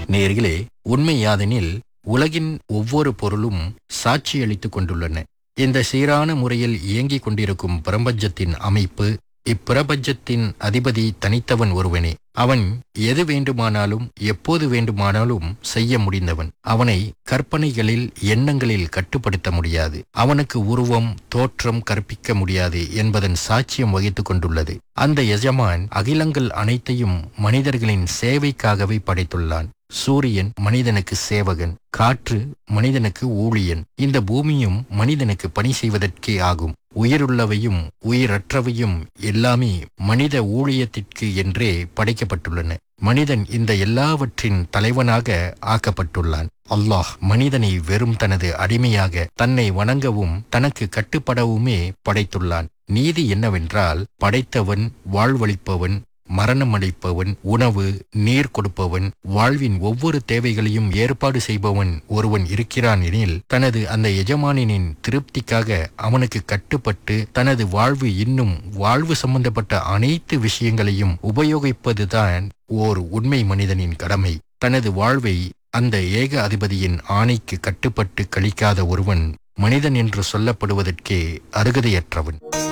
நேர்களே உண்மை யாதெனில் உலகின் ஒவ்வொரு பொருளும் சாட்சியளித்துக் கொண்டுள்ளன இந்த சீரான முறையில் இயங்கிக் கொண்டிருக்கும் பிரபஞ்சத்தின் அமைப்பு இப்பிரபஞ்சத்தின் அதிபதி தனித்தவன் ஒருவனே அவன் எது வேண்டுமானாலும் எப்போது வேண்டுமானாலும் செய்ய முடிந்தவன் அவனை கற்பனைகளில் எண்ணங்களில் கட்டுப்படுத்த முடியாது அவனுக்கு உருவம் தோற்றம் கற்பிக்க முடியாது என்பதன் சாட்சியம் வகித்துக் கொண்டுள்ளது அந்த எஜமான் அகிலங்கள் அனைத்தையும் மனிதர்களின் சேவைக்காகவே படைத்துள்ளான் சூரியன் மனிதனுக்கு சேவகன் காற்று மனிதனுக்கு ஊழியன் இந்த பூமியும் மனிதனுக்கு பணி செய்வதற்கே ஆகும் உயிருள்ளவையும் உயிரற்றவையும் எல்லாமே மனித ஊழியத்திற்கு என்றே படைக்கப்பட்டுள்ளன மனிதன் இந்த எல்லாவற்றின் தலைவனாக ஆக்கப்பட்டுள்ளான் அல்லாஹ் மனிதனை வெறும் தனது அடிமையாக தன்னை வணங்கவும் தனக்கு கட்டுப்படவுமே படைத்துள்ளான் நீதி என்னவென்றால் படைத்தவன் வாழ்வளிப்பவன் மரணமடைப்பவன் உணவு நீர் கொடுப்பவன் வாழ்வின் ஒவ்வொரு தேவைகளையும் ஏற்பாடு செய்பவன் ஒருவன் இருக்கிறான் எனில் தனது அந்த எஜமானினின் திருப்திக்காக அவனுக்கு கட்டுப்பட்டு தனது வாழ்வு இன்னும் வாழ்வு சம்பந்தப்பட்ட அனைத்து விஷயங்களையும் உபயோகிப்பதுதான் ஓர் உண்மை மனிதனின் கடமை தனது வாழ்வை அந்த ஏக அதிபதியின் ஆணைக்கு கட்டுப்பட்டு கழிக்காத ஒருவன் மனிதன் என்று சொல்லப்படுவதற்கே அருகதையற்றவன்